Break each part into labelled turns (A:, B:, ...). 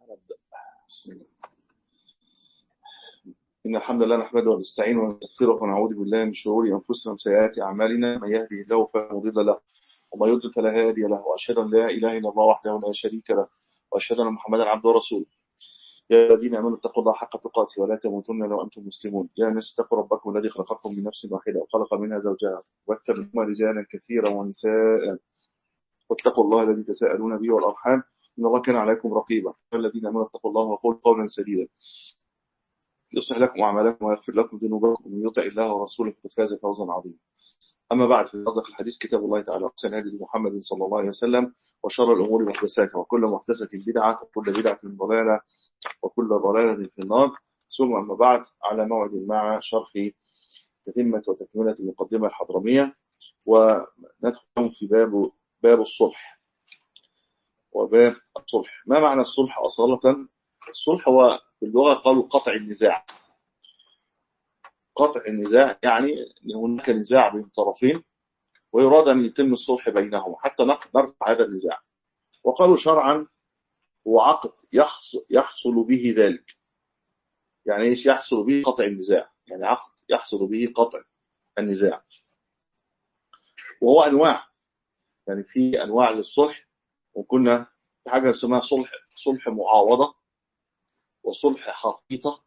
A: نبدأ بسم الله إن الحمد لله نحمده ونستعينه ونستغفره ونعوذ بالله من شرور أنفسنا وسيئات أعمالنا من يهده الله فلا مضل له وما يضلل فلا هادي له وأشهد أن لا إله إلا الله وحده لا شريك له وأشهد أن محمدا عبده ورسوله يا الذين آمنوا اتقوا الله حق تقاته ولا تموتن إلا وأنتم مسلمون يا ناس اتقوا ربكم الذي خلقكم من نفس واحدة وخلق منها زوجها وبث منهما رجالا كثيرا ونساء واتقوا الله الذي تساءلون به والأرحام إن الله كان عليكم رقيبا الذين آمنوا اتقوا الله وقولوا قولا سديدا يصلح لكم أعمالكم ويغفر لكم ذنوبكم ومن يطع الله ورسوله فقد فاز فوزا عظيما أما بعد في أصدق الحديث كتاب الله تعالى وأحسن هدي محمد صلى الله عليه وسلم وشر الأمور محدثاتها وكل محدثة بدعة وكل بدعة ضلالة وكل ضلالة في النار ثم أما بعد على موعد مع شرح تتمة وتكملة المقدمة الحضرمية وندخل في باب باب الصلح وباب الصلح ما معنى الصلح أصالة الصلح هو في اللغة قالوا قطع النزاع قطع النزاع يعني أن هناك نزاع بين طرفين ويراد أن يتم الصلح بينهم حتى نرفع هذا النزاع وقالوا شرعا هو عقد يحصل, يحصل به ذلك يعني ايش يحصل به قطع النزاع يعني عقد يحصل به قطع النزاع وهو انواع يعني في انواع للصلح وكنا في حاجه اسمها صلح صلح معاوضه وصلح حقيقه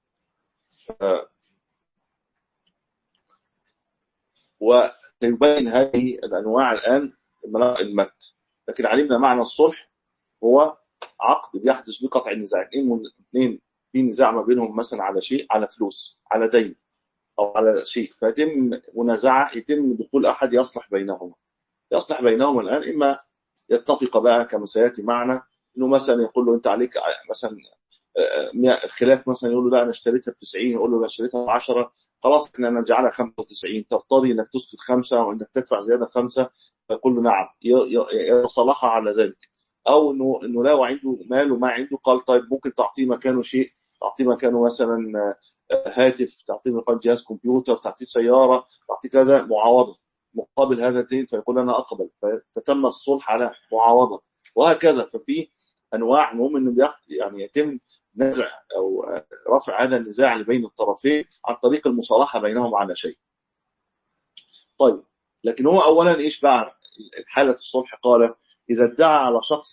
A: وتبين هذه الانواع الان المت لكن علمنا معنى الصلح هو عقد بيحدث به قطع النزاع اثنين في نزاع ما بينهم مثلا على شيء على فلوس على دين او على شيء فيتم منازعه يتم دخول احد يصلح بينهما يصلح بينهما الان اما يتفق بقى كما سياتي معنا انه مثلا يقول له انت عليك مثلا الخلاف مثلا يقول له لا انا اشتريتها ب 90 يقول له انا اشتريتها ب 10 خلاص احنا نجعلها 95 تقتضي انك تسقط خمسه وانك تدفع زياده خمسه فيقول له نعم يتصالحها على ذلك او انه انه لو عنده مال وما عنده قال طيب ممكن تعطيه مكانه شيء تعطيه مكانه مثلا هاتف تعطيه مكانه جهاز كمبيوتر تعطيه سياره تعطيه كذا معاوضه مقابل هذا الدين فيقول انا اقبل فتتم الصلح على معاوضه وهكذا ففي انواع المهم انه يعني يتم نزع او رفع هذا النزاع اللي بين الطرفين عن طريق المصالحه بينهم على شيء. طيب لكن هو اولا ايش بقى حاله الصلح قال إذا ادعى على شخص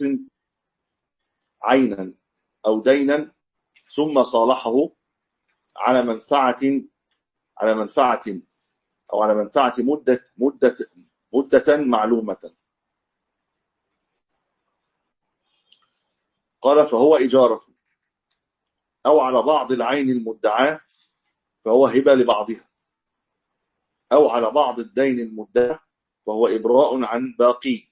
A: عينا أو دينا ثم صالحه على منفعة على منفعة أو على منفعة مدة مدة مدة معلومة قال فهو إجارة أو على بعض العين المدعاة فهو هبة لبعضها أو على بعض الدين المدعى فهو إبراء عن باقيه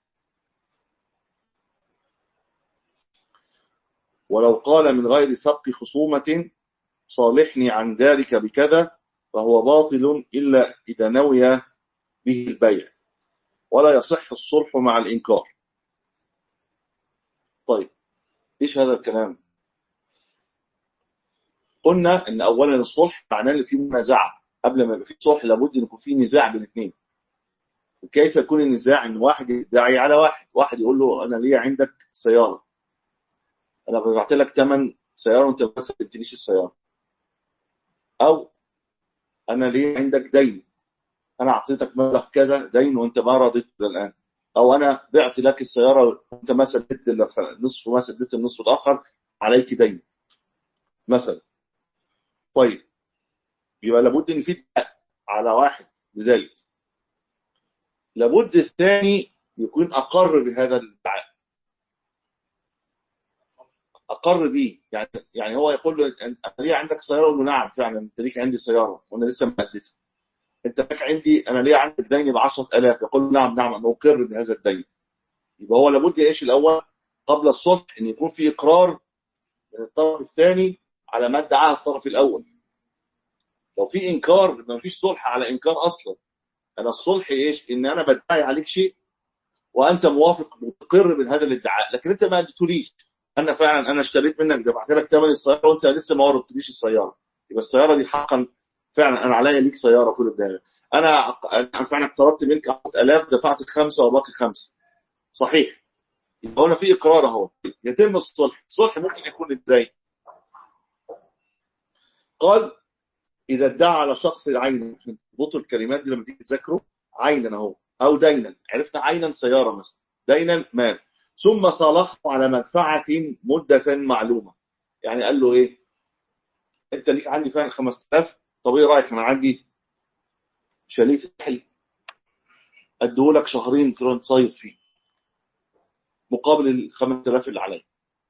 A: ولو قال من غير سبق خصومة صالحني عن ذلك بكذا فهو باطل إلا إذا نوي به البيع ولا يصح الصلح مع الإنكار طيب إيش هذا الكلام قلنا إن أولا الصلح معناه إن في منازعة قبل ما يبقى في صلح لابد أن يكون في نزاع بين الاثنين كيف يكون النزاع ان واحد يدعي على واحد واحد يقول له انا ليه عندك سياره انا بعت لك ثمن سياره وانت بس ما اديتنيش السياره او انا ليه عندك دين انا اعطيتك مبلغ كذا دين وانت ما رضيت الان او انا بعت لك السياره وانت ما سددت النصف وما سددت النصف الاخر عليك دين مثلا طيب يبقى لابد ان في على واحد بذلك لابد الثاني يكون اقر بهذا الادعاء اقر بيه يعني يعني هو يقول له انت ليه عندك سياره؟ يقول له نعم فعلا انت ليك عندي سياره وانا لسه مهددها. انت لك عندي انا ليه عندك دين ب 10000 يقول له نعم نعم انا اقر بهذا الدين. يبقى هو لابد ايش الاول قبل الصلح ان يكون في اقرار من الطرف الثاني على ما ادعاه الطرف الاول. لو في انكار ما فيش صلح على انكار اصلا. انا الصلح ايش؟ ان انا بدعي عليك شيء وانت موافق مقر بهذا الادعاء لكن انت ما اديتوليش انا فعلا انا اشتريت منك دفعت لك ثمن السياره وانت لسه ما وردتليش السياره يبقى السياره دي حقا فعلا انا عليا ليك سياره كل ده انا انا فعلا اقترضت منك 1000 دفعت خمسه وباقي خمسه صحيح يبقى هنا في اقرار اهو يتم الصلح الصلح ممكن يكون ازاي قال اذا ادعى على شخص عينا بطل الكلمات دي لما تيجي تذاكره عينا اهو او دينا عرفنا عينا سياره مثلا دينا مال ثم صالحه على منفعه مده معلومه يعني قال له ايه انت ليك عندي فعلا 5000 طب ايه رايك انا عندي شاليه في الساحل اديهولك شهرين تروح تصيف فيه مقابل ال 5000 اللي عليا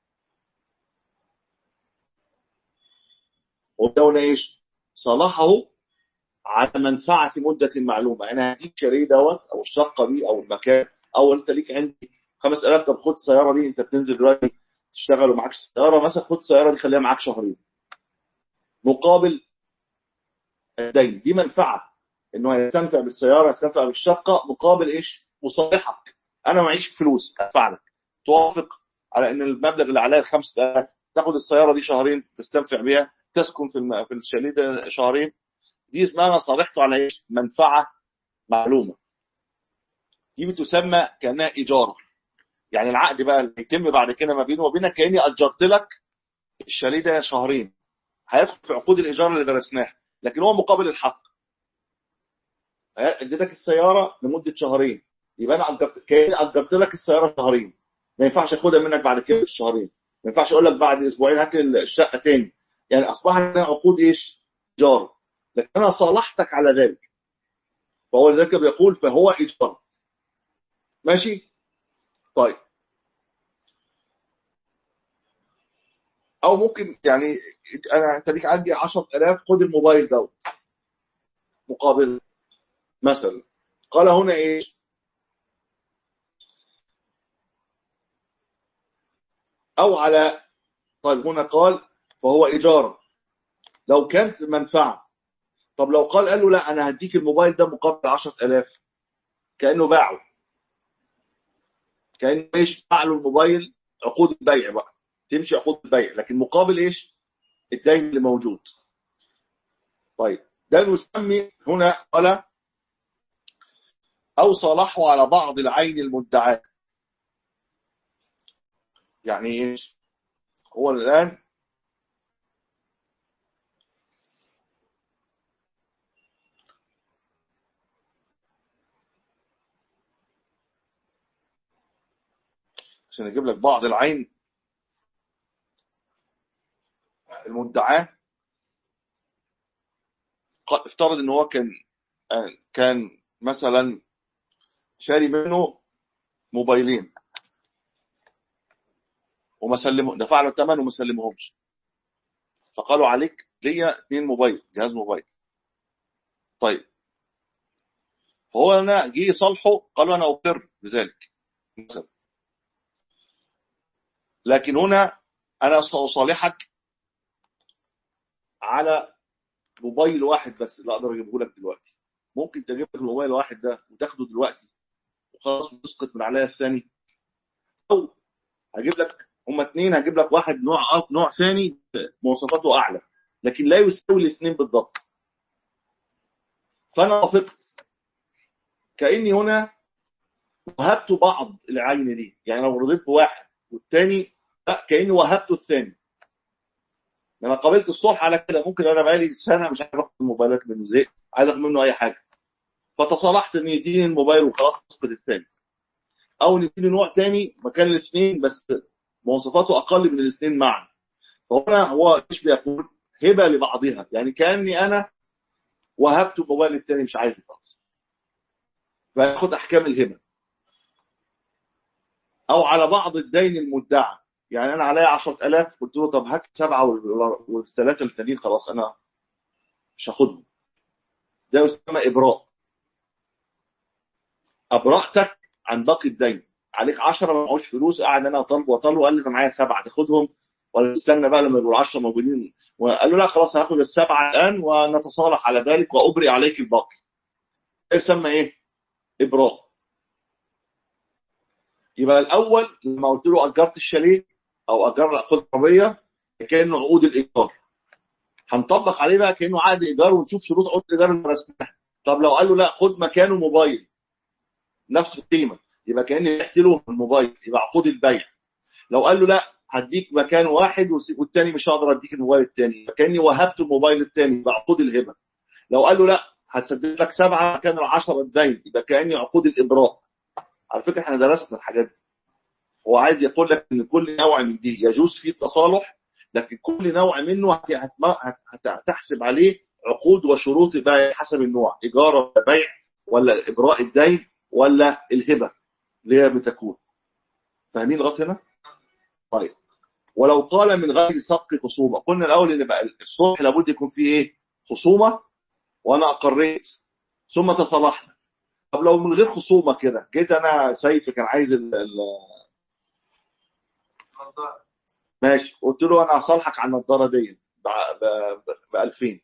A: وده ايش؟ صالحه على منفعه مده معلومه انا هديك شاليه دوت او الشقه دي او المكان او انت ليك عندي 5000 طب خد السياره دي انت بتنزل دلوقتي تشتغل ومعكش سياره مثلا خد السياره دي خليها معاك شهرين مقابل الدين دي منفعه انه هيستنفع بالسياره يستنفع بالشقه مقابل ايش؟ مصالحك انا معيش فلوس ادفع لك توافق على ان المبلغ اللي عليا ال 5000 تاخد السياره دي شهرين تستنفع بيها تسكن في الم... في الشاليه ده شهرين دي اسمها انا صالحته على ايش؟ منفعه معلومه دي بتسمى كانها ايجار يعني العقد بقى اللي يتم بعد كده ما بيني وبينك كاني اجرت لك الشاليه ده شهرين هيدخل في عقود الايجار اللي درسناها لكن هو مقابل الحق اديتك السياره لمده شهرين يبقى انا اجرت كاني اجرت لك السياره شهرين ما ينفعش اخدها منك بعد كده الشهرين ما ينفعش اقول لك بعد اسبوعين هات لي الشقه تاني يعني اصبحت عقود ايش؟ ايجار لكن انا صالحتك على ذلك فهو لذلك بيقول فهو ايجار ماشي طيب او ممكن يعني انا انت ليك عندي 10000 خد الموبايل دوت مقابل مثلا قال هنا ايه او على طيب هنا قال فهو ايجار لو كانت منفعه طب لو قال قال له لا انا هديك الموبايل ده مقابل 10000 كانه باعه كانه ايش باع له الموبايل عقود البيع بقى تمشي عقود البيع لكن مقابل ايش الدين اللي موجود طيب ده نسمي هنا قال او صالحه على بعض العين المدعاه يعني ايش هو الان عشان اجيب لك بعض العين المدعاه افترض ان هو كان كان مثلا شاري منه موبايلين وما سلمه دفع له الثمن وما سلمهمش فقالوا عليك ليا اثنين موبايل جهاز موبايل طيب فهو انا جه يصالحه قالوا انا اقر بذلك مثلا لكن هنا انا اصالحك على موبايل واحد بس اللي اقدر اجيبه لك دلوقتي ممكن تجيب لك الموبايل الواحد ده وتاخده دلوقتي وخلاص وتسقط من عليها الثاني او هجيب لك هما اثنين هجيب لك واحد نوع نوع ثاني مواصفاته اعلى لكن لا يساوي الاثنين بالضبط فانا وافقت كاني هنا وهبت بعض العين دي يعني لو رضيت بواحد والثاني لا كاني وهبته الثاني لما قابلت الصلح على كده ممكن انا بقالي سنه مش عارف اخد الموبايلات منه زهقت عايز اخد منه اي حاجه فتصالحت ان يديني الموبايل وخلاص اسقط الثاني او نديني نوع ثاني مكان الاثنين بس مواصفاته اقل من الاثنين معا فهنا هو ايش بيقول هبه لبعضها يعني كاني انا وهبت الموبايل الثاني مش عايزه خلاص فياخد احكام الهبه او على بعض الدين المدعى يعني انا عليا 10000 قلت له طب هات سبعه والثلاثه التانيين خلاص انا مش هاخدهم ده يسمى ابراء ابرأتك عن باقي الدين عليك 10 ما معهوش فلوس قاعد انا اطالبه واطالبه قال لي انا معايا سبعه تاخدهم ولا تستنى بقى لما يبقوا 10 موجودين وقال له لا خلاص هاخد السبعه الان ونتصالح على ذلك وابرئ عليك الباقي ده يسمى ايه؟ ابراء يبقى الاول لما قلت له اجرت الشاليه او اجر خد عربيه كانه عقود الايجار هنطبق عليه بقى كانه عقد ايجار ونشوف شروط عقود الايجار اللي درسناها طب لو قال له لا خد مكانه موبايل نفس القيمه يبقى كاني بعت له الموبايل يبقى عقود البيع لو قال له لا هديك مكان واحد والتاني مش هقدر اديك الموبايل التاني يبقى كاني وهبت الموبايل التاني يبقى عقود الهبه لو قال له لا هتسدد لك سبعه مكان العشره الدين يبقى كاني عقود الابراء على فكره احنا درسنا الحاجات دي هو عايز يقول لك ان كل نوع من دي يجوز فيه التصالح لكن كل نوع منه هتحسب عليه عقود وشروط بيع حسب النوع ايجار ولا بيع ولا ابراء الدين ولا الهبه اللي هي بتكون فاهمين لغايه هنا؟ طيب ولو قال من غير سبق خصومه قلنا الاول ان بقى الصلح لابد يكون فيه ايه؟ خصومه وانا اقريت ثم تصالحنا طب لو من غير خصومه كده جيت انا سيف كان عايز ال ال ماشي قلت له انا هصالحك على النضاره ديت ب 2000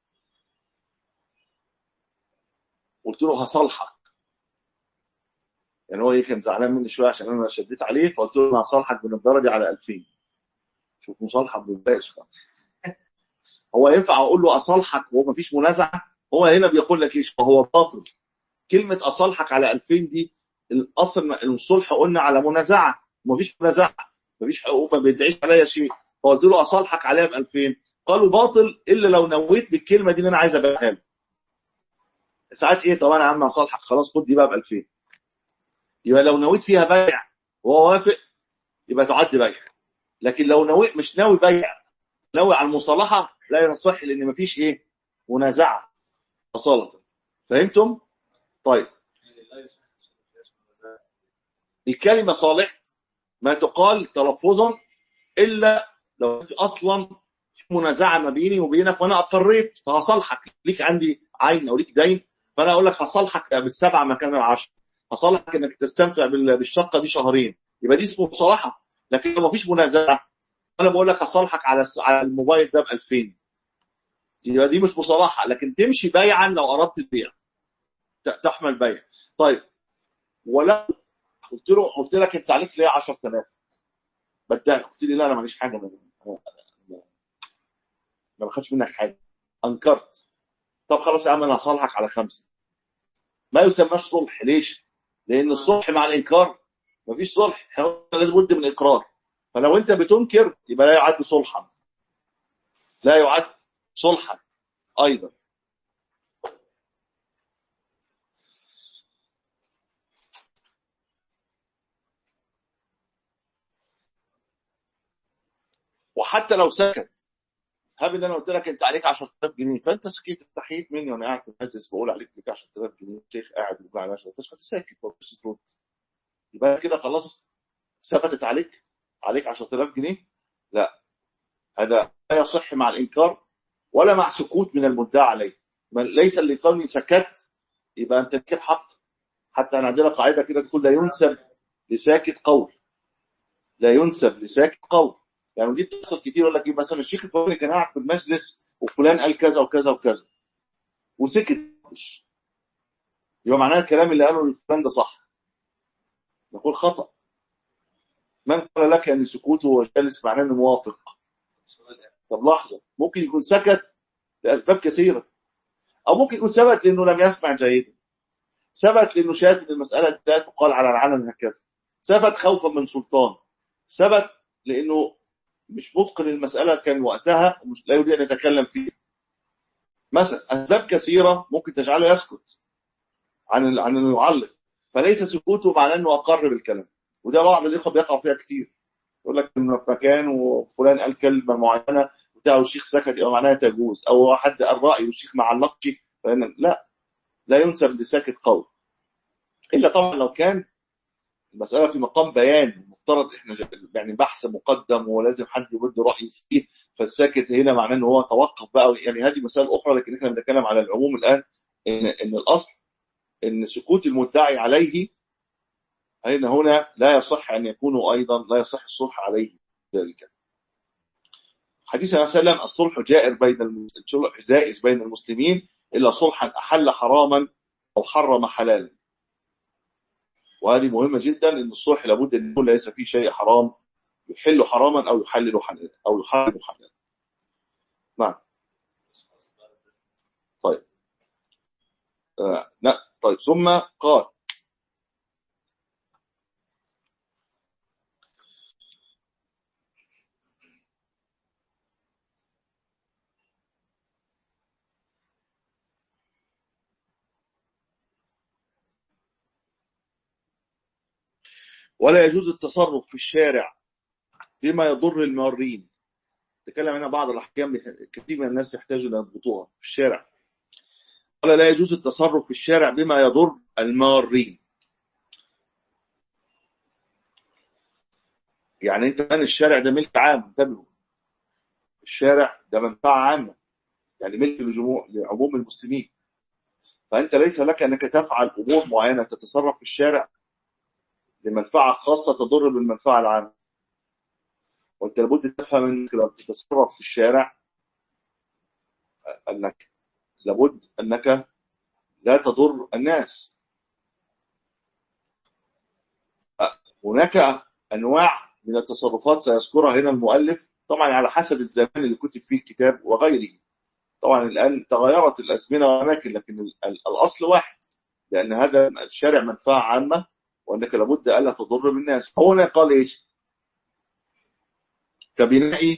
A: قلت له هصالحك يعني هو ايه كان زعلان مني شويه عشان انا شديت عليه فقلت له انا هصالحك بالنضاره دي على 2000 شوف مصالحه ببلاش خالص هو ينفع اقول له اصالحك وهو مفيش منازعه هو هنا بيقول لك ايش هو باطل كلمه اصالحك على 2000 دي الاصل الصلح قلنا على منازعه مفيش منازعه مفيش حقوق ما بيدعيش عليا شيء فقلت له اصالحك عليها ب 2000 قالوا باطل الا لو نويت بالكلمه دي ان انا عايز ابيعها له ساعات ايه طب انا يا عم اصالحك خلاص خد دي بقى ب 2000 يبقى لو نويت فيها بيع وهو وافق يبقى تعد بيع لكن لو نوي مش ناوي بيع ناوي على المصالحه لا يصح لان مفيش ايه منازعه اصاله فهمتم طيب الكلمه صالحت ما تقال تلفظا الا لو في اصلا في منازعه ما بيني وبينك وانا اقريت فهصالحك ليك عندي عين او ليك دين فانا اقول لك هصالحك بالسبعه مكان العشر هصالحك انك تستمتع بالشقه دي شهرين يبقى دي اسمه مصالحه لكن لو مفيش منازعه انا بقول لك هصالحك على على الموبايل ده ب 2000 يبقى دي مش مصالحه لكن تمشي بيعا لو اردت البيع تحمل بيع طيب ولو قلت له قلت لك انت عليك ليه 10000 بدأت قلت لي لا انا ماليش حاجه انا ما باخدش منك حاجه انكرت طب خلاص يا عم انا هصالحك على خمسه ما يسماش صلح ليش؟ لان الصلح مع الانكار مفيش صلح لازم بد من اقرار فلو انت بتنكر يبقى لا يعد صلحا لا يعد صلحا ايضا وحتى لو سكت هب ان انا قلت لك انت عليك 10000 جنيه فانت سكيت استحيت مني وانا قاعد في المجلس بقول عليك ليك 10000 جنيه الشيخ قاعد بيقول على 10000 فانت ساكت ما ترد يبقى كده خلاص ثبتت عليك عليك 10000 جنيه لا هذا لا يصح مع الانكار ولا مع سكوت من المدعى عليه ليس اللي قولني سكت يبقى انت كيف حق حتى انا عندنا قاعده كده تقول لا ينسب لساكت قول لا ينسب لساكت قول يعني دي بتحصل كتير يقول لك مثلا الشيخ الفلاني كان قاعد في المجلس وفلان قال كذا وكذا وكذا وسكت يبقى معناه الكلام اللي قاله الفلان ده صح نقول خطأ من قال لك ان سكوته وجالس معناه انه موافق طب لحظه ممكن يكون سكت لاسباب كثيره او ممكن يكون ثبت لانه لم يسمع جيدا ثبت لانه شاف ان المساله لا تقال على العلن هكذا ثبت خوفا من سلطان ثبت لانه مش متقن المساله كان وقتها ومش لا يريد ان يتكلم فيها مثلا اسباب كثيره ممكن تجعله يسكت عن عن انه يعلق فليس سكوته معناه انه اقر بالكلام وده بعض الاخوه بيقع فيها كتير يقول لك انه في مكان وفلان قال كلمه معينه بتاع والشيخ سكت يبقى معناها تجوز او حد قال راي والشيخ ما علقش فإن لا لا ينسب لساكت قول الا طبعا لو كان المساله في مقام بيان مفترض احنا يعني بحث مقدم ولازم حد يبد راي فيه فالساكت هنا معناه ان هو توقف بقى يعني هذه مسائل اخرى لكن احنا بنتكلم على العموم الان ان ان الاصل ان سكوت المدعي عليه أين هنا لا يصح أن يكونوا أيضا لا يصح الصلح عليه ذلك حديث النبي صلى الله عليه وسلم الصلح جائر بين الصلح جائز بين المسلمين إلا صلحا أحل حراما أو حرم حلالا وهذه مهمة جدا أن الصلح لابد أن يكون ليس فيه شيء حرام يحل حراما أو يحلل حلالا أو يحرم حلالا نعم طيب آه. لا طيب ثم قال ولا يجوز التصرف في الشارع بما يضر المارين تكلم هنا بعض الاحكام كثير من الناس يحتاجوا ان يضبطوها في الشارع ولا لا يجوز التصرف في الشارع بما يضر المارين يعني انت الان الشارع ده ملك عام انتبهوا الشارع ده منفعه عامه يعني ملك لجموع لعموم المسلمين فانت ليس لك انك تفعل امور معينه تتصرف في الشارع لمنفعه خاصه تضر بالمنفعه العامه وانت لابد تفهم انك لو تتصرف في الشارع انك لابد انك لا تضر الناس هناك انواع من التصرفات سيذكرها هنا المؤلف طبعا على حسب الزمان اللي كتب فيه الكتاب وغيره طبعا الان تغيرت الازمنه والاماكن لكن الاصل واحد لان هذا الشارع منفعه عامه وانك لابد الا تضر بالناس هنا قال ايش كبناء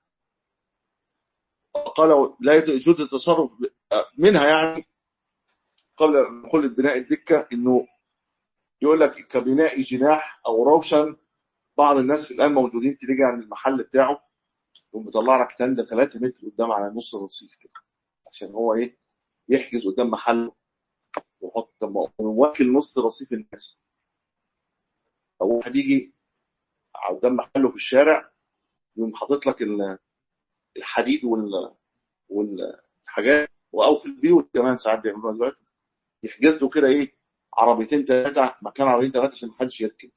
A: قال لا يجوز التصرف منها يعني قبل نقول بناء الدكه انه يقول لك كبناء جناح او روشن بعض الناس الان موجودين تيجي عند المحل بتاعه يقوم بيطلع لك تنده 3 متر قدام على نص الرصيف كده عشان هو ايه يحجز قدام محله ويحط واكل نص رصيف الناس او واحد يجي قدام محله في الشارع يقوم حاطط لك الحديد وال والحاجات او في البيوت كمان ساعات بيعملوها دلوقتي يحجز له كده ايه عربيتين ثلاثه مكان عربيتين ثلاثه عشان محدش يركب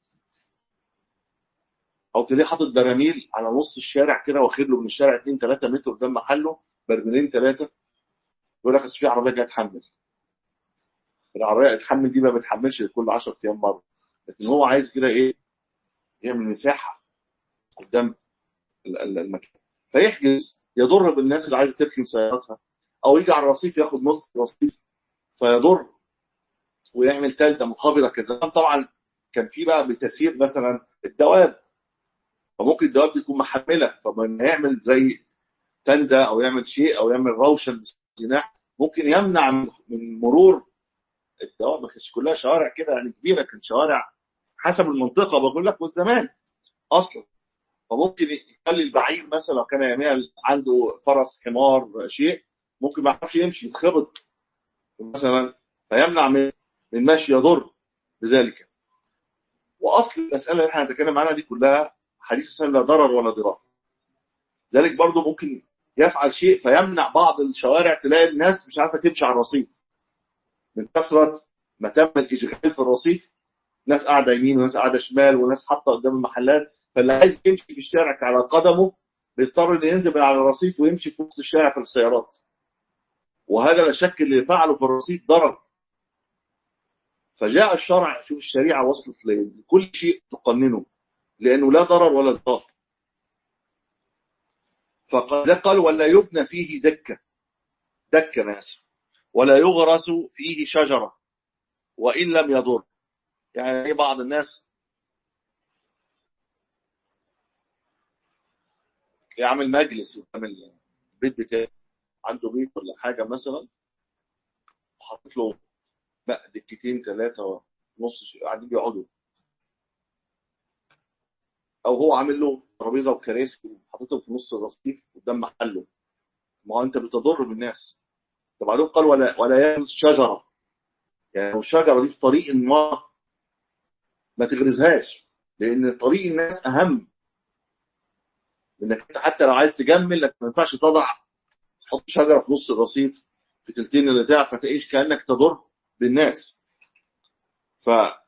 A: او تلاقيه حاطط براميل على نص الشارع كده واخد له من الشارع 2 3 متر قدام محله برميلين ثلاثه يقول لك في عربيه جايه تحمل العربيه تحمل دي ما بتحملش كل 10 ايام مره لكن هو عايز كده ايه يعمل مساحه قدام المكان فيحجز يضر بالناس اللي عايزه تركن سياراتها او يجي على الرصيف ياخد نص رصيف فيضر ويعمل ثالثه منخفضه كذا طبعا كان في بقى بتسير مثلا الدواب فممكن الدواب دي تكون محمله فما يعمل زي تندة او يعمل شيء او يعمل روشن جناح ممكن يمنع من مرور الدواب ما كانتش كلها شوارع كده يعني كبيره كانت شوارع حسب المنطقه بقول لك والزمان اصلا فممكن يخلي البعير مثلا لو كان يميع عنده فرس حمار شيء ممكن ما يعرفش يمشي يتخبط مثلا فيمنع من من مشي يضر بذلك واصل المساله اللي احنا هنتكلم عنها دي كلها حديث السلام لا ضرر ولا ضرار ذلك برضه ممكن يفعل شيء فيمنع بعض الشوارع تلاقي الناس مش عارفه تمشي على الرصيف من كثره ما تم الاشغال في الرصيف ناس قاعده يمين وناس قاعده شمال وناس حاطه قدام المحلات فاللي عايز يمشي في الشارع على قدمه بيضطر انه ينزل من على الرصيف ويمشي في وسط الشارع في السيارات وهذا لا شك اللي فعله في الرصيف ضرر فجاء الشرع شوف الشريعه وصلت لكل شيء تقننه لانه لا ضرر ولا ضرر فقد قال ولا يبنى فيه دكه دكه انا اسف ولا يغرس فيه شجره وان لم يضر يعني بعض الناس يعمل مجلس ويعمل بيت بتاعه عنده بيت ولا حاجه مثلا وحاطط له بقى دكتين ثلاثه ونص قاعدين بيقعدوا او هو عامل له ترابيزه وكراسي وحاططهم في نص الرصيف قدام محله ما هو انت بتضر بالناس وبعدين قال ولا ولا يغرس شجره يعني لو الشجره دي في طريق ما ما تغرزهاش لان طريق الناس اهم انك انت حتى لو عايز تجمل لك ما ينفعش تضع تحط شجره في نص الرصيف في تلتين البتاع فتعيش كانك تضر بالناس ف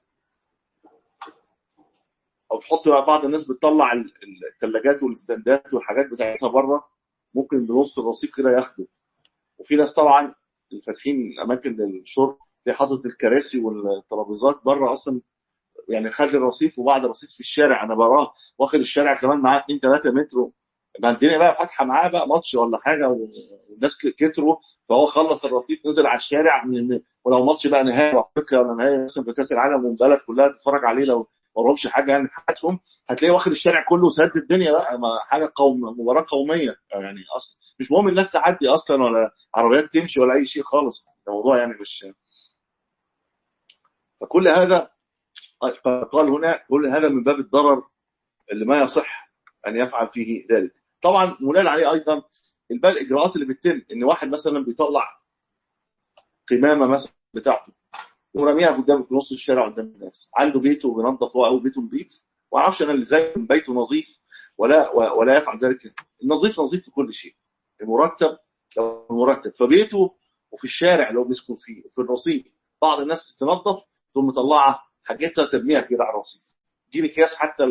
A: او تحط بعض الناس بتطلع الثلاجات والاستندات والحاجات بتاعتها بره ممكن بنص الرصيف كده ياخده وفي ناس طبعا فاتحين اماكن للشرب اللي حاطط الكراسي والترابيزات بره اصلا يعني خلي الرصيف وبعد الرصيف في الشارع انا براه واخد الشارع كمان معاه 2 3 متر يبقى الدنيا بقى فاتحه معاه بقى ماتش ولا حاجه والناس كتروا فهو خلص الرصيف نزل على الشارع من ولو ماتش بقى نهائي افريقيا ولا نهائي مثلا في كاس العالم والبلد كلها تتفرج عليه لو ما وراهمش حاجه يعني حياتهم هتلاقيه واخد الشارع كله سد الدنيا بقى حاجه قوم مباراه قوميه يعني اصلا مش مهم الناس تعدي اصلا ولا عربيات تمشي ولا اي شيء خالص الموضوع يعني مش فكل هذا قال هنا كل هذا من باب الضرر اللي ما يصح ان يفعل فيه ذلك طبعا بناء عليه ايضا الباقي الاجراءات اللي بتتم ان واحد مثلا بيطلع قمامه مثلا بتاعته ورميها قدام في نص الشارع قدام الناس عنده بيته وبينظف هو او بيته نظيف ما اعرفش انا اللي زي بيته نظيف ولا ولا يفعل ذلك النظيف نظيف في كل شيء المرتب لو مرتب فبيته وفي الشارع لو بيسكن فيه في الرصيف بعض الناس تنظف تقوم مطلعه حاجتها ترميها كده على الرصيف تجيب اكياس حتى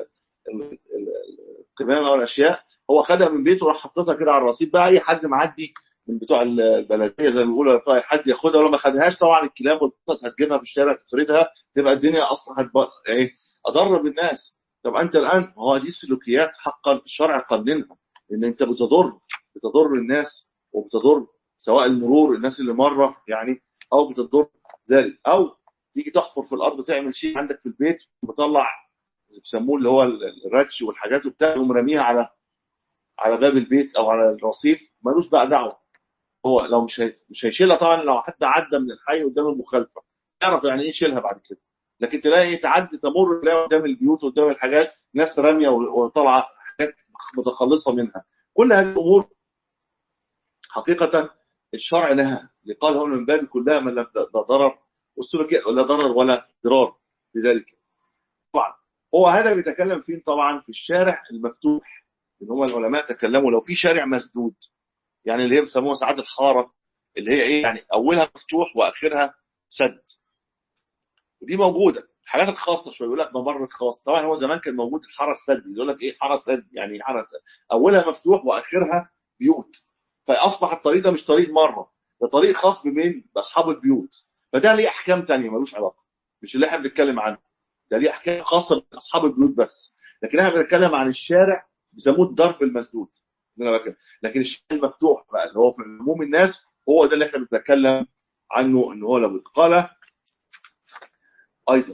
A: القمامه والاشياء هو خدها من بيته وراح حطيتها كده على الرصيف بقى اي حد معدي من بتوع البلديه زي ما بيقولوا بتوع حد ياخدها ولو ما خدهاش طبعا الكلاب والقطط هتجيبها في الشارع تفردها تبقى الدنيا اصلا هتبقى ايه اضر بالناس طب انت الان هو دي سلوكيات حقا الشرع قننها ان انت بتضر بتضر الناس وبتضر سواء المرور الناس اللي مره يعني او بتضر ذلك او تيجي تحفر في الارض تعمل شيء عندك في البيت وتطلع بيسموه اللي هو الراتش والحاجات وبتاع تقوم راميها على على باب البيت او على الرصيف ملوش بقى دعوه هو لو مش هي... مش هيشيلها طبعا لو حتى عدى من الحي قدام المخالفه يعرف يعني ايه يشيلها بعد كده لكن تلاقي تعدي تمر تلاقي قدام البيوت قدام الحاجات ناس راميه وطالعه حاجات متخلصه منها كل هذه الامور حقيقه الشرع لها قال هنا من باب كلها من لا ضرر والسلوك لا ضرر ولا ضرار بذلك طبعا هو هذا بيتكلم فيه طبعا في الشارع المفتوح ان هم العلماء تكلموا لو في شارع مسدود يعني اللي هي بيسموها ساعات الحاره اللي هي ايه يعني اولها مفتوح واخرها سد ودي موجوده الحاجات الخاصه شويه يقول لك ممر خاص طبعا هو زمان كان موجود الحاره السد يقول لك ايه حاره سد يعني حاره سد اولها مفتوح واخرها بيوت فاصبح الطريق ده مش طريق مره ده طريق خاص بمين باصحاب البيوت فده ليه احكام تانية ملوش علاقه مش اللي احنا بنتكلم عنه ده ليه احكام خاصه باصحاب البيوت بس لكن احنا بنتكلم عن الشارع بيسموه الضرب المسدود لكن الشارع المفتوح بقى اللي هو في عموم الناس هو ده اللي احنا بنتكلم عنه ان هو لابد قال ايضا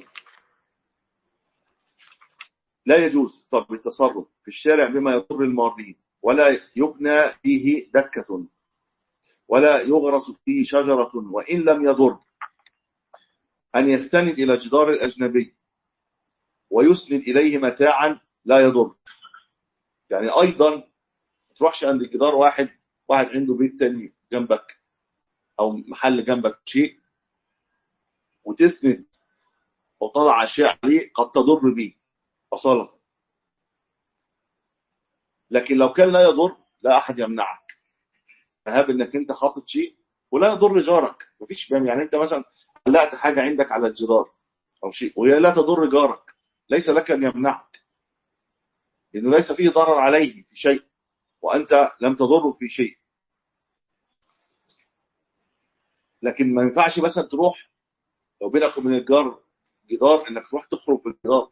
A: لا يجوز طب التصرف في الشارع بما يضر المارين ولا يبنى فيه دكة ولا يغرس فيه شجرة وإن لم يضر أن يستند إلى جدار الأجنبي ويسند إليه متاعا لا يضر يعني أيضا ما تروحش عند جدار واحد واحد عنده بيت تاني جنبك أو محل جنبك شيء وتسند وتضع أشياء عليه قد تضر به أصالة لكن لو كان لا يضر لا أحد يمنعك هاب انك انت حاطط شيء ولا يضر جارك مفيش يعني انت مثلا علقت حاجه عندك على الجدار او شيء وهي لا تضر جارك ليس لك ان يمنعك لانه ليس فيه ضرر عليه في شيء وانت لم تضره في شيء لكن ما ينفعش مثلا تروح لو بينك وبين الجار جدار انك تروح تخرج في الجدار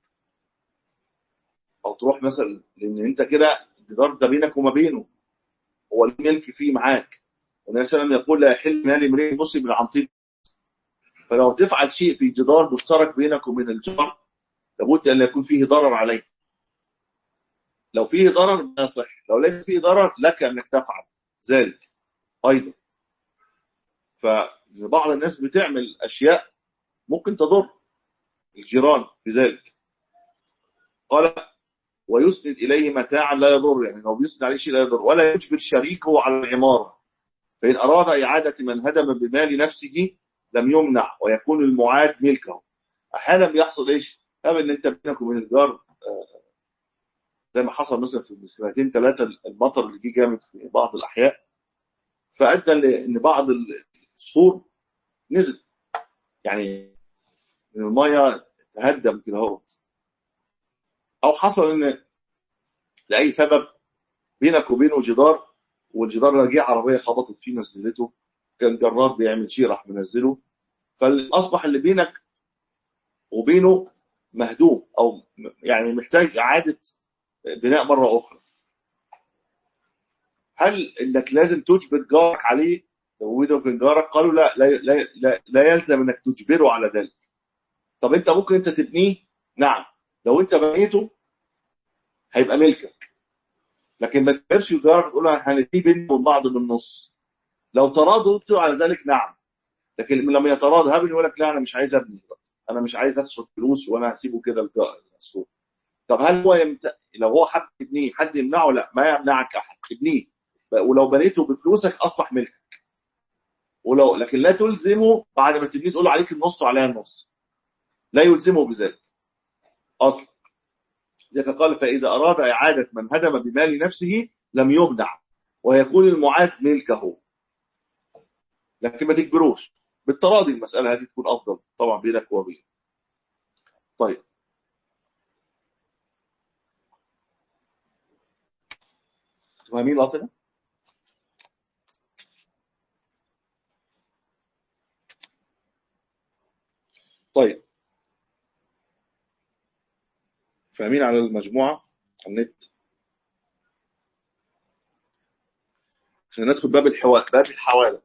A: او تروح مثلا لان انت كده الجدار ده بينك وما بينه هو الملك فيه معاك والنبي صلى الله عليه وسلم يقول لا يحل مال امرئ مسلم عن طيب فلو تفعل شيء في جدار مشترك بينك وبين الجار لابد ان يكون فيه ضرر عليه لو فيه ضرر ما يصح لو ليس فيه ضرر لك انك تفعل ذلك ايضا فبعض الناس بتعمل اشياء ممكن تضر الجيران بذلك قال ويسند إليه متاعا لا يضر يعني لو بيسند عليه شيء لا يضر ولا يجبر شريكه على العمارة فإن أراد إعادة من هدم بمال نفسه لم يمنع ويكون المعاد ملكه أحيانا بيحصل إيش؟ قبل إن أنت بينك وبين الجار زي ما حصل مثلا في سنتين ثلاثة المطر اللي جه جامد في بعض الأحياء فأدى لأن بعض السور نزل يعني المية تهدم كده اهوت او حصل ان لاي سبب بينك وبينه جدار والجدار ده جه عربيه خبطت فيه نزلته كان جرار بيعمل شيء راح منزله فاصبح اللي بينك وبينه مهدوم او يعني محتاج اعاده بناء مره اخرى هل انك لازم تجبر جارك عليه لو بينه وبين جارك قالوا لا لا, لا لا لا يلزم انك تجبره على ذلك طب انت ممكن انت تبنيه نعم لو انت بنيته هيبقى ملكك لكن ما تقدرش جارك تقول له هنبنيه بيننا وبين بعض بالنص لو تراضوا على ذلك نعم لكن لما يتراضى هبني يقول لك لا انا مش عايز ابني انا مش عايز اخسر فلوس وانا هسيبه كده الج- السوق طب هل هو يمت... لو هو حد يبنيه حد يمنعه لا ما يمنعك احد ابنيه ولو بنيته بفلوسك اصبح ملكك ولو لكن لا تلزمه بعد ما تبنيه تقول له عليك النص وعليها النص لا يلزمه بذلك اصلا لذلك قال فاذا اراد اعاده من هدم بمال نفسه لم يمنع ويكون المعاد ملكه لكن ما تجبروش بالتراضي المساله هذه تكون افضل طبعا بينك وبينه طيب فاهمين الأطنة؟ طيب فاهمين على المجموعة على النت عشان ندخل باب الحوالة باب الحوالة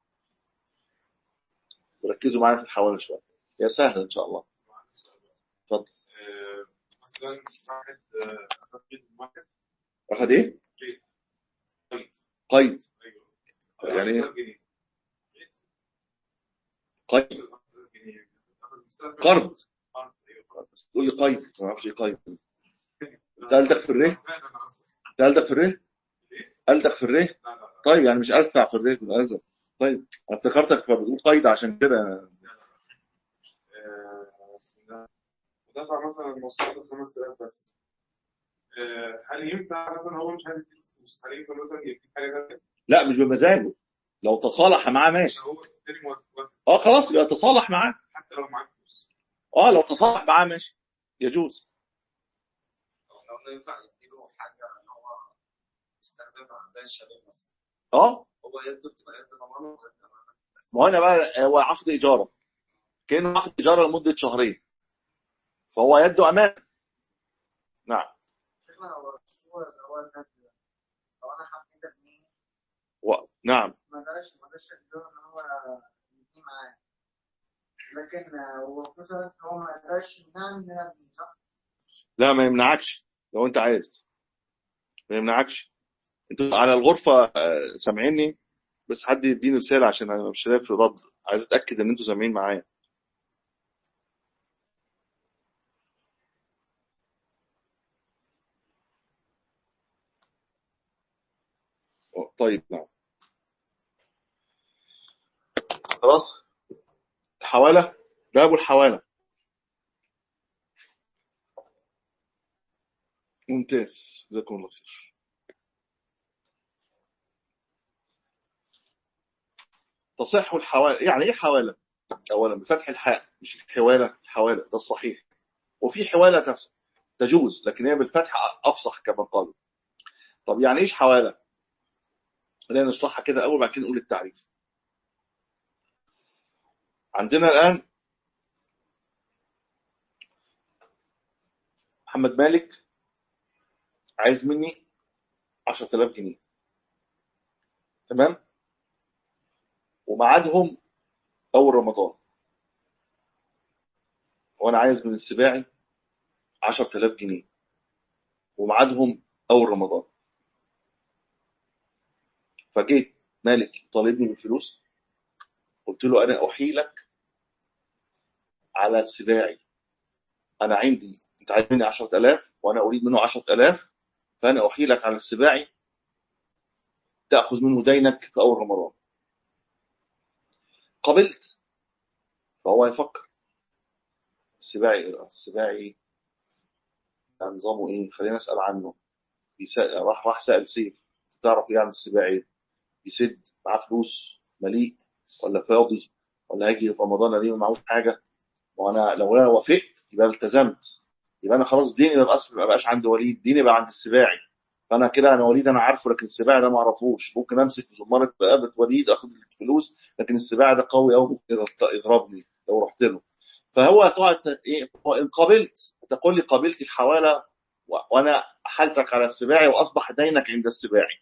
A: وركزوا معايا في الحوالة شوية يا سهل إن شاء الله اتفضل
B: آه، مثلا واحد آه، أخذ قيد واحد
A: أخد إيه؟
B: قيد قيد
A: قيد
B: أيوه
A: يعني إيه؟
B: 1000 جنيه
A: قيد
B: 1000 جنيه أخذ مستلف
A: قرض
B: قرض أيوه
A: تقول لي قيد ما أعرفش إيه قيد أنت قلتك في الريه؟
B: فعلا أنا أصلا
A: أنت قلتك في الريه؟
B: إيه؟
A: قلتك في الريه؟
B: لا لا لا
A: طيب يعني مش أدفع في الريه بالأزرق طيب أنا افتكرتك فبتقول قيد عشان كده
B: لا لا آه، بسم الله ودفع مثلا المواصلات 5000 بس آه، هل ينفع مثلا هو مش عايز يديك فلوس هل ينفع مثلا يديك حاجه ثانيه؟
A: لا مش بمزاجه لو تصالح معاه ماشي
B: هو التاني موافق موافق
A: اه خلاص يبقى تصالح معاه
B: حتى لو معاك فلوس
A: اه لو تصالح معاه ماشي يجوز
C: لو ينفع يديله حاجة إن هو يستخدمها زي الشباب مثلا
A: اه
C: هو يده بتبقى يد ضمانه ويد أمانة.
A: ما هو هنا بقى هو عقد ايجاره كانه عقد ايجاره لمده شهرين فهو يده امان نعم
D: شيخنا هو الصورة اللي هو النبي ده لو أنا حبيت أبنيه
A: و... نعم
D: ما جاش ما جاش الدور إن هو يبنيه معاه لكن هو في نفس الوقت هو ما قدرش يمنعني إن أنا أبنيه صح؟
A: لا ما يمنعكش لو انت عايز ما يمنعكش انتوا على الغرفه آه، سامعيني بس حد يديني رساله عشان انا مش شايف رد عايز اتاكد ان انتوا سامعين معايا طيب نعم خلاص الحوالة باب الحوالة ممتاز جزاكم الله خير تصح الحوالة يعني ايه حوالة اولا بفتح الحاء مش الحوالة الحوالة ده الصحيح وفي حوالة تس- تجوز لكن هي بالفتح افصح كما قالوا طب يعني ايش حوالة خلينا نشرحها كده الاول بعد كده نقول التعريف عندنا الان محمد مالك عايز مني 10000 جنيه تمام وميعادهم اول رمضان وانا عايز من السباعي 10000 جنيه وميعادهم اول رمضان فجيت مالك طالبني بالفلوس قلت له انا احيلك على السباعي انا عندي انت عايز مني 10000 وانا اريد منه 10000 فانا احيلك على السباعي تاخذ منه دينك في اول رمضان قبلت فهو يفكر السباعي السباعي ده نظامه ايه خلينا اسال عنه بيسأل راح راح سال سيف تعرف ايه عن السباعي يسد معاه فلوس مليء ولا فاضي ولا هاجي في رمضان ليه معهوش حاجه وانا لو انا وافقت يبقى التزمت يبقى انا خلاص ديني ما بقاش ما بقاش عند وليد ديني بقى عند السباعي فانا كده انا وليد انا عارفه لكن السباعي ده ما اعرفوش ممكن امسك في زماره رقبه وليد اخد الفلوس لكن السباعي ده قوي قوي ممكن يضربني لو رحت له فهو تقعد ت- ايه وان قبلت تقول لي قبلت الحواله و- وانا حالتك على السباعي واصبح دينك عند السباعي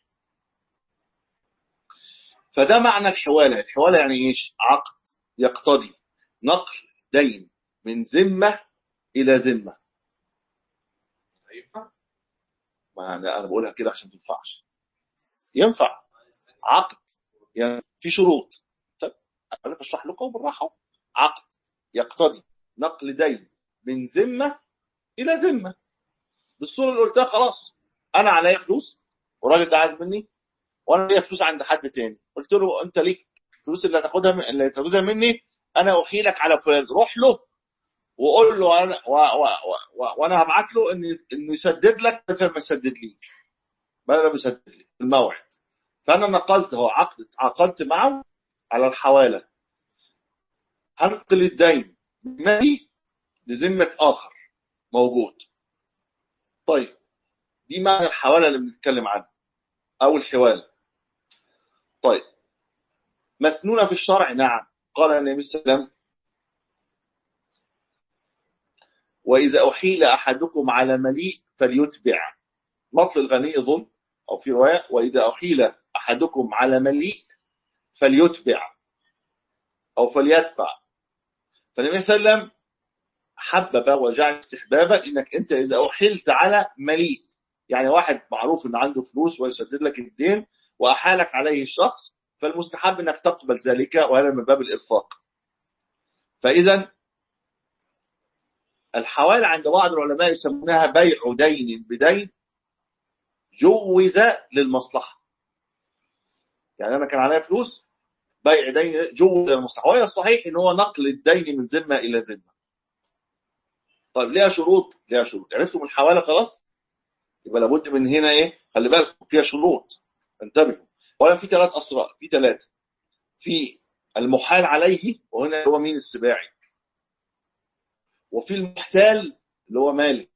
A: فده معنى الحواله الحواله يعني ايش عقد يقتضي نقل دين من ذمه الى ذمه
B: هينفع؟
A: ما انا أنا بقولها كده عشان ما تنفعش ينفع عقد يعني في شروط طب انا بشرح لكم بالراحه عقد يقتضي نقل دين من ذمه الى ذمه بالصوره اللي قلتها خلاص انا عليا فلوس والراجل ده عايز مني وانا ليا فلوس عند حد تاني قلت له انت ليك الفلوس اللي هتاخدها من- اللي هتاخدها مني انا احيلك على فلان روح له وقول له انا و و و و وانا هبعت له ان انه يسدد لك بدل ما يسدد لي بدل ما يسدد لي الموعد فانا نقلت هو عقد عقدت معه على الحواله هنقل الدين من مالي لذمه اخر موجود طيب دي معنى الحواله اللي بنتكلم عنها او الحواله طيب مسنونه في الشرع نعم قال النبي صلى الله عليه وسلم وإذا أحيل أحدكم على مليء فليتبع مطل الغني ظلم أو في رواية وإذا أحيل أحدكم على مليء فليتبع أو فليتبع فالنبي صلى الله عليه وسلم حبب وجعل استحبابا إنك أنت إذا أحيلت على مليء يعني واحد معروف إن عنده فلوس ويسدد لك الدين وأحالك عليه الشخص فالمستحب إنك تقبل ذلك وهذا من باب الإرفاق فإذا الحوالي عند بعض العلماء يسمونها بيع دين بدين جوز للمصلحة يعني أنا كان عليا فلوس بيع دين جوز للمصلحة وهي الصحيح إن هو نقل الدين من ذمة إلى ذمة طيب ليها شروط ليها شروط عرفتوا من الحوالة خلاص يبقى لابد من هنا إيه خلي بالكم فيها شروط انتبهوا ولا في ثلاث أسرار في ثلاثة في المحال عليه وهنا هو مين السباعي وفي المحتال اللي هو مالك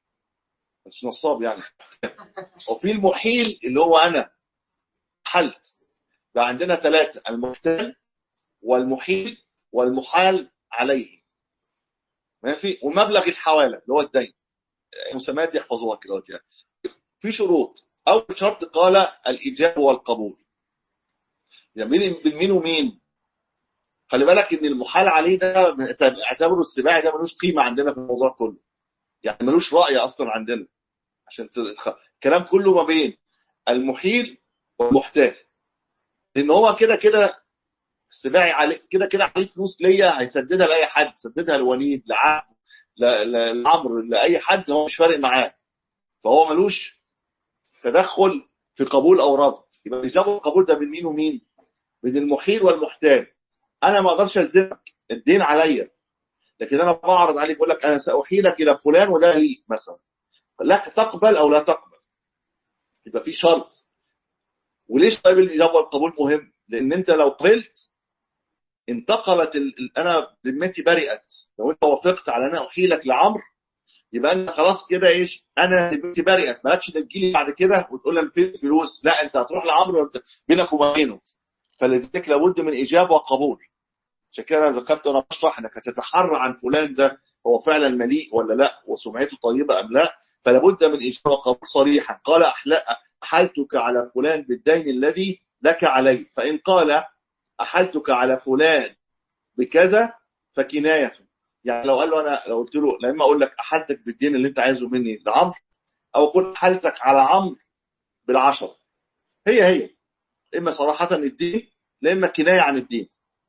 A: مش نصاب يعني وفي المحيل اللي هو انا حلت بقى عندنا ثلاثة المحتال والمحيل والمحال عليه ماشي ومبلغ الحوالة اللي هو الدين المسميات دي احفظوها كده دلوقتي يعني. في شروط اول شرط قال الايجاب والقبول يعني بين بين مين ومين خلي بالك ان المحال عليه ده اعتبره السباعي ده ملوش قيمه عندنا في الموضوع كله يعني ملوش راي اصلا عندنا عشان تدخل الكلام كله ما بين المحيل والمحتال لان هو كده كده السباعي عليه كده كده عليه فلوس ليا هيسددها لاي حد سددها لوليد لعبد ل- ل- لعمرو لاي حد هو مش فارق معاه فهو ملوش تدخل في قبول او رفض يبقى الاجابه والقبول ده بين مين ومين؟ بين المحيل والمحتال انا ما اقدرش الزمك الدين عليا لكن انا بعرض عليك بقول لك انا ساحيلك الى فلان وده لي مثلا لك تقبل او لا تقبل يبقى في شرط وليش طيب الاجابه والقبول مهم؟ لان انت لو قبلت انتقلت ال... ال- انا ذمتي برئت لو انت وافقت على ان انا احيلك لعمرو يبقى انت خلاص كده ايش انا ذمتي برئت مالكش تجيلي بعد كده وتقول لي فين الفلوس لا انت هتروح لعمرو وانت بينك وبينه فلذلك لابد من اجابه وقبول عشان كده انا ذكرت وانا بشرح انك هتتحرى عن فلان ده هو فعلا مليء ولا لا وسمعته طيبه ام لا فلابد من اجابه وقبول صريحه قال أحلا- احلتك على فلان بالدين الذي لك عليه فان قال احلتك على فلان بكذا فكنايه يعني لو قال له انا لو قلت له لا اما اقول لك احلتك بالدين اللي انت عايزه مني لعمرو او اقول احلتك على عمرو بالعشره هي هي اما صراحه الدين لا اما كنايه عن الدين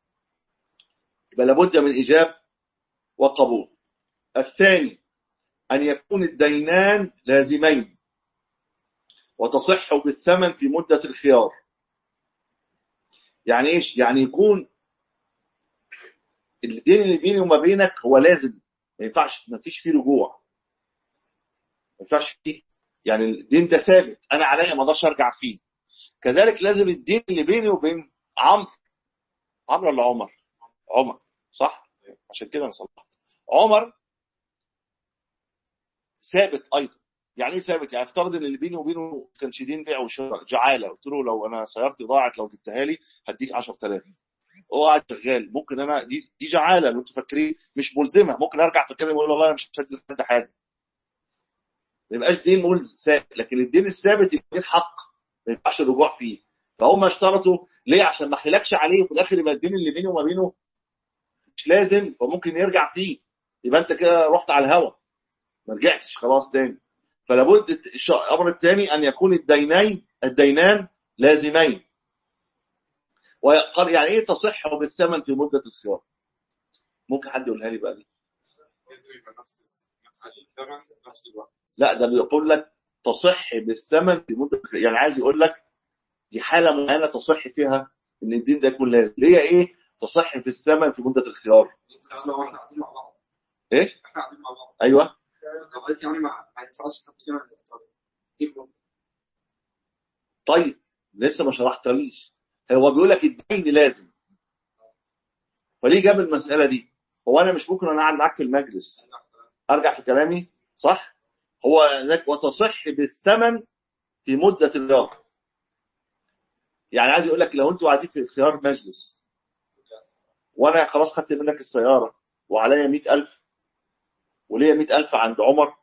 A: يبقى لابد من ايجاب وقبول الثاني ان يكون الدينان لازمين وتصح بالثمن في مده الخيار يعني ايش يعني يكون الدين اللي بيني وما بينك هو لازم ما ينفعش ما فيش فيه رجوع ما ينفعش فيه يعني الدين ده ثابت انا عليا ما اقدرش ارجع فيه كذلك لازم الدين اللي بيني وبين عمرو عمرو ولا عمر عمر صح عشان كده انا صلحت عمر ثابت ايضا يعني ايه ثابت يعني افترض ان اللي بيني وبينه كان دين بيع وشراء جعاله قلت له لو انا سيارتي ضاعت لو جبتها لي هديك 10000 هو قاعد شغال ممكن انا دي دي جعاله لو انتوا فاكرين مش ملزمه ممكن ارجع اتكلم واقول والله انا مش هدي لحد حاجه ما يبقاش دين ملزم ثابت لكن الدين الثابت يبقى دين حق ما ينفعش الرجوع فيه فهم اشترطوا ليه عشان ما احيلكش عليه وفي الاخر يبقى الدين اللي بيني وما بينه مش لازم فممكن يرجع فيه يبقى انت كده رحت على الهوا ما رجعتش خلاص تاني فلابد الش- الامر الثاني ان يكون الدينين الدينان لازمين وقال يعني ايه تصح بالثمن في مده الخيار ممكن حد يقولها لي بقى دي
B: لازم يبقى نفس نفس الثمن في نفس الوقت
A: لا ده بيقول لك تصح بالثمن في مده يعني عايز يقول لك دي حاله معينه تصح فيها ان الدين ده يكون لازم اللي هي ايه تصح في الثمن في مده الخيار
C: لو احنا قاعدين مع بعض
A: ايه
C: احنا قاعدين مع بعض
A: ايوه
C: لو قلت يعني ما ما ينفعش حد فينا يختار جيب له
A: طيب لسه ما شرحتليش هو بيقول لك الدين لازم فليه جاب المساله دي هو انا مش ممكن انا قاعد معاك في المجلس ارجع في كلامي صح هو ذاك وتصح بالثمن في مده الخيار يعني عايز يقول لك لو انتوا قاعدين في خيار مجلس وانا خلاص خدت منك السياره وعليا 100000 وليا 100000 عند عمر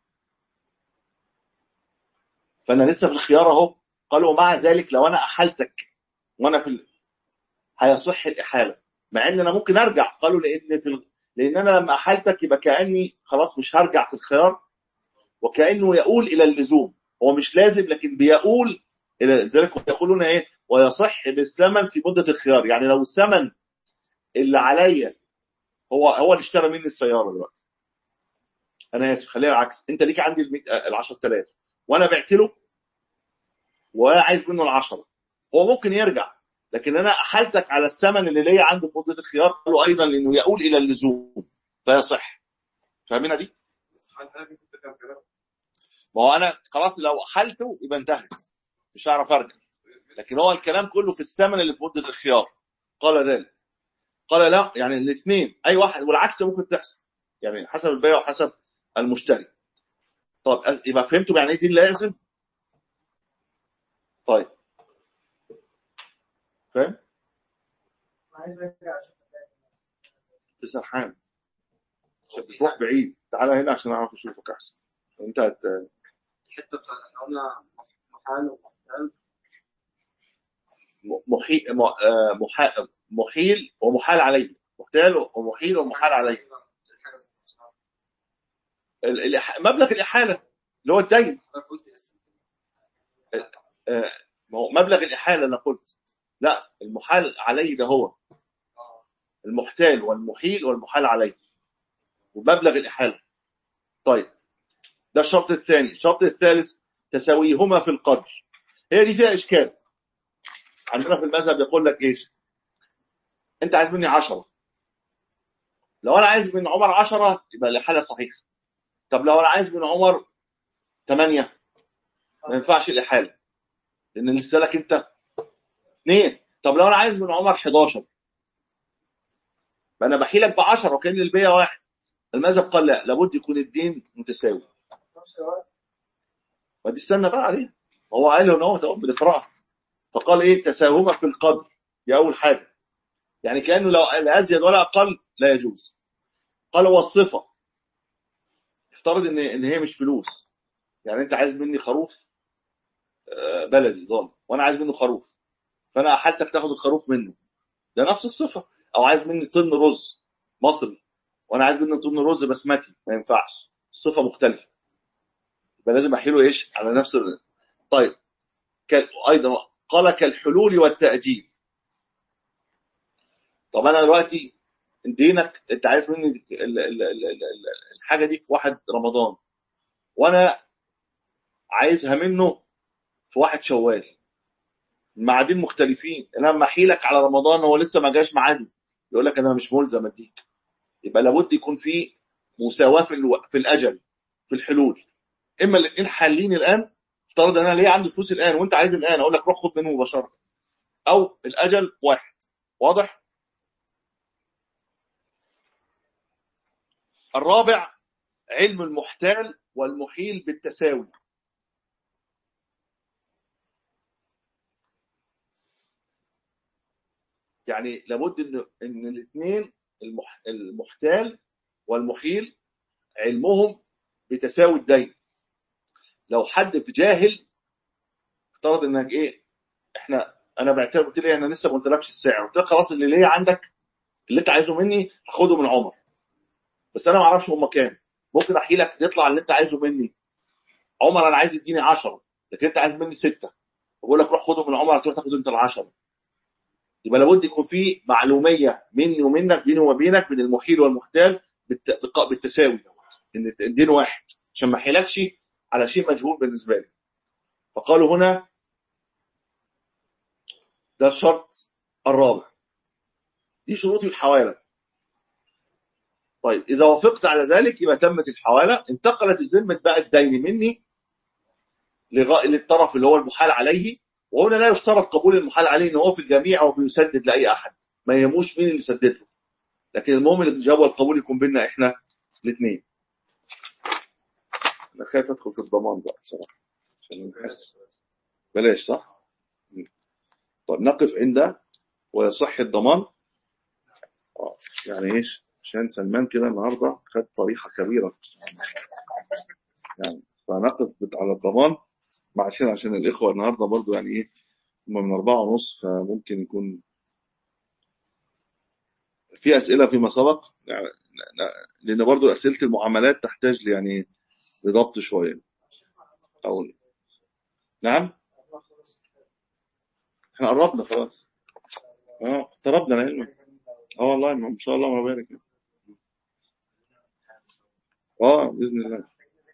A: فانا لسه في الخيار اهو قالوا مع ذلك لو انا احلتك وانا في ال... هيصح الاحاله مع ان انا ممكن ارجع قالوا لان في ال... لان انا لما احلتك يبقى كاني خلاص مش هرجع في الخيار وكانه يقول الى اللزوم هو مش لازم لكن بيقول الى ذلك هم يقولون ايه ويصح بالثمن في مده الخيار يعني لو الثمن اللي عليا هو هو اللي اشترى مني السياره دلوقتي انا اسف خليها العكس انت ليك عندي ال 10000 وانا بعت له وانا عايز منه ال 10 هو ممكن يرجع لكن انا احلتك على الثمن اللي ليا عنده في مده الخيار قالوا ايضا انه يقول الى اللزوم فيصح فاهمينها دي؟
B: بس حد قال كنت كان كلام
A: ما هو انا خلاص لو احلته يبقى انتهت مش هعرف ارجع لكن هو الكلام كله في الثمن اللي في مده الخيار قال ذلك قال لا يعني الاثنين اي واحد والعكس ممكن تحصل يعني حسب البيع وحسب المشتري طب أز- يبقى فهمتوا يعني ايه دي لازم طيب فاهم
D: عايز ارجع اشوف
A: انت سرحان عشان بتروح بعيد تعالى هنا عشان اعرف اشوفك احسن انت هت...
C: الحته بتاع احنا قلنا محال ومحتال
A: م- محي... م... آه، محا... محيل ومحال عليه محتال ومحيل ومحال عليه
C: الحاجه ذات نفسها.
A: ال- الإح... مبلغ الاحاله اللي هو الدين
C: انا قلت اسم
A: آه، ما هو مبلغ الاحاله انا قلت لا المحال عليه ده هو
C: اه
A: المحتال والمحيل والمحال عليه ومبلغ الإحالة طيب ده الشرط الثاني الشرط الثالث تساويهما في القدر هي دي فيها إشكال عندنا في المذهب يقول لك إيش أنت عايز مني عشرة لو أنا عايز من عمر عشرة يبقى الإحالة صحيحة طب لو أنا عايز من عمر ثمانية ما ينفعش الإحالة لأن لسه لك أنت اثنين طب لو أنا عايز من عمر 11 فأنا بحيلك ب 10 وكأن البيع واحد المذهب قال لا لابد يكون الدين متساوي
D: في نفس الوقت
A: ما دي استنى بقى عليها هو قال له ان هو تقوم بنقراها فقال ايه تساهما في القدر دي اول حاجه يعني كانه لو قال ازيد ولا اقل لا يجوز قال والصفه افترض ان ان هي مش فلوس يعني انت عايز مني خروف آه، بلدي ضال وانا عايز منه خروف فانا احلتك تاخد الخروف منه ده نفس الصفه او عايز مني طن رز مصري وانا عايز منه طن رز بسمتي ما ينفعش الصفه مختلفه يبقى لازم احيله ايش على نفس ال... طيب كال... ايضا قال كالحلول والتاجيل طب انا دلوقتي دينك انت عايز مني ال... ال... ال... ال... ال... الحاجه دي في واحد رمضان وانا عايزها منه في واحد شوال الميعادين مختلفين انا لما احيلك على رمضان هو لسه ما جاش ميعاده يقول لك انا مش ملزم اديك يبقى لابد يكون في مساواه في, الو... في الاجل في الحلول اما الاثنين حالين الان افترض ان انا ليه عندي فلوس الان وانت عايز الان اقول لك روح خد منه مباشره او الاجل واحد واضح الرابع علم المحتال والمحيل بالتساوي يعني لابد ان ان الاثنين المح... المحتال والمحيل علمهم بتساوي الدين لو حد في جاهل افترض انك ايه احنا انا بعتها قلت لي انا لسه ما قلتلكش السعر قلت لك خلاص اللي ليا عندك اللي انت عايزه مني هاخده من عمر بس انا ما اعرفش هم كام ممكن احيلك يطلع اللي انت عايزه مني عمر انا عايز يديني 10 لكن انت عايز مني 6 بقول لك روح خده من عمر هتروح تاخد انت ال 10 يبقى لابد يكون في معلوميه مني ومنك بيني وما بينك بين المحيل والمحتال بالت... بالتساوي ان الدين واحد عشان ما احيلكش على شيء مجهول بالنسبه لي فقالوا هنا ده الشرط الرابع دي شروط الحواله طيب اذا وافقت على ذلك يبقى تمت الحواله انتقلت الذمه بقى الدين مني لغا- للطرف اللي هو المحال عليه وهنا لا يشترط قبول المحال عليه ان هو في الجميع او بيسدد لاي احد ما يهموش مين اللي يسدد له لكن المهم الجواب والقبول يكون بيننا احنا الاثنين انا خايف ادخل في الضمان بقى بصراحه عشان نحس بلاش صح؟ مم. طب نقف عند ويصح الضمان آه، يعني ايش عشان سلمان كده النهارده خد طريحه كبيره يعني فنقف على الضمان مع عشان عشان الاخوه النهارده برضو يعني ايه هم من أربعة ونص فممكن يكون في أسئلة فيما سبق يعني لا- لأن برضو أسئلة المعاملات تحتاج لي يعني لضبط شوية أو نعم احنا قربنا خلاص اه اقتربنا العلم اه والله ما شاء الله ما بارك اه بإذن الله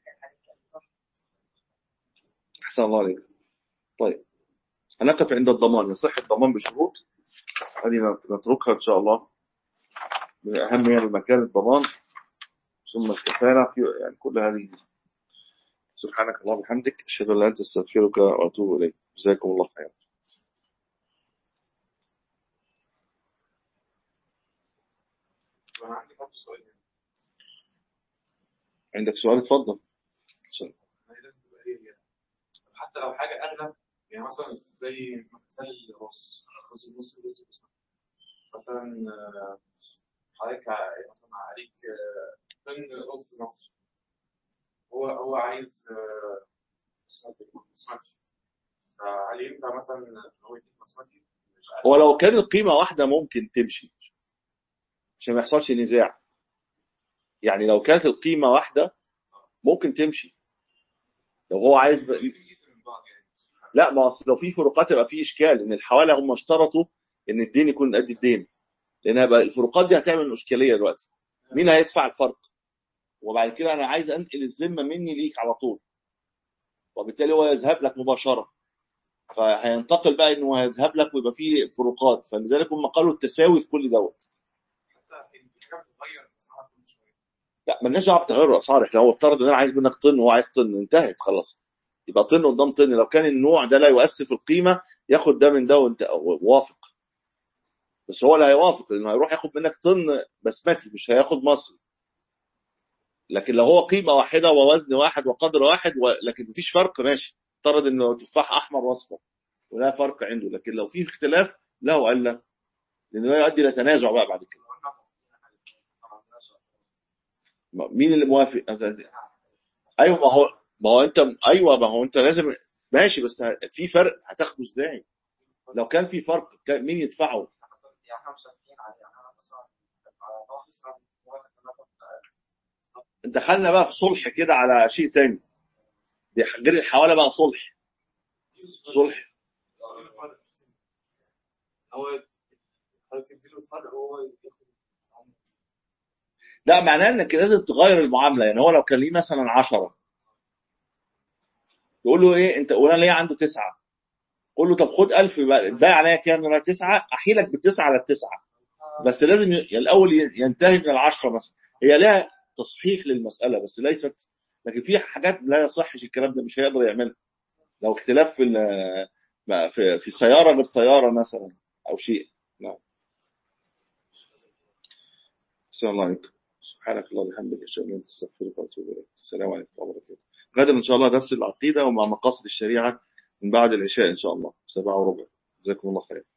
A: أحسن الله عليك طيب هنقف عند الضمان يصح الضمان بشروط هذه نتركها إن شاء الله من أهم يعني مكان الضمان ثم الكفالة في يعني كل هذه سبحانك اللهم وبحمدك أشهد أن لا إله إلا أنت أستغفرك وأتوب إليك جزاكم الله خيرا
B: انا عندي برضه سؤال يعني
A: عندك سؤال اتفضل
B: هي لازم تبقى ايه يعني حتى لو حاجه اغلى يعني مثلا زي مثال الرز رز المصري رز البسمتي مثلا آه، حضرتك ع- مثلا عليك آه، طن رز مصري هو هو عايز آه، بسمتي بسمتي فهل ينفع مثلا إن هو يديك بسمتي مش عارف
A: هو لو كان القيمة واحدة ممكن تمشي عشان ما يحصلش نزاع يعني لو كانت القيمة واحدة ممكن تمشي لو هو عايز ب...
B: يجي من بعض يعني
A: لا ما أصل لو في فروقات يبقى في اشكال ان الحواله هم اشترطوا ان الدين يكون قد الدين لان هيبقى الفروقات دي هتعمل اشكاليه دلوقتي مين هيدفع الفرق وبعد كده انا عايز انقل الذمه مني ليك على طول وبالتالي هو يذهب لك مباشره فهينتقل بقى انه هيذهب لك ويبقى فيه فروقات فلذلك هم قالوا التساوي في كل دوت
B: حتى الحاجه بتتغير اسعارها كل شويه
A: لا مالناش دعوه بتغير الاسعار احنا هو افترض ان انا عايز منك طن وهو عايز طن انتهت خلاص يبقى طن قدام طن لو كان النوع ده لا يؤثر في القيمه ياخد ده من ده وانت وافق بس هو اللي هيوافق لانه هيروح ياخد منك طن بسمتي مش هياخد مصري لكن لو هو قيمه واحده ووزن واحد وقدر واحد و... لكن مفيش فرق ماشي افترض انه تفاح احمر واصفر ولا فرق عنده لكن لو في اختلاف له وقال لا لانه يؤدي الى تنازع بقى بعد كده
C: لو احنا متفقين عليه طبعا الناس
A: ما- مين اللي موافق ايوه ما هو ما هو انت ايوه ما هو انت لازم ماشي بس ه- في فرق هتاخده ازاي لو كان في فرق كان مين يدفعه
C: يعني احنا متفقين عليه يعني انا مثلا على نوع مثلا موافق ان انا اخد
A: دخلنا بقى في صلح كده على شيء تاني دي غير الحواله بقى صلح صلح
B: تديله فرق هو حضرتك تديله الفرق وهو ياخد
A: لا معناه انك لازم تغير المعامله يعني هو لو كان ليه مثلا 10 تقول له ايه انت وانا ليه عنده تسعه قول له طب خد 1000 يبقى الباقي عليا كام؟ انا تسعه احيلك بالتسعه على التسعه بس لازم ي- يعني الاول ي- ينتهي من العشره مثلا هي لها تصحيح للمساله بس ليست لكن في حاجات لا يصحش الكلام ده مش هيقدر يعملها لو اختلاف في ال- ما- في في سياره غير سياره مثلا او شيء نعم السلام الله عليكم سبحانك اللهم وبحمدك اشهد ان لا اله الا انت استغفرك واتوب اليك السلام عليكم ورحمه الله وبركاته غدا ان شاء الله درس العقيده ومع مقاصد الشريعه من بعد العشاء ان شاء الله سبعة وربع جزاكم الله خير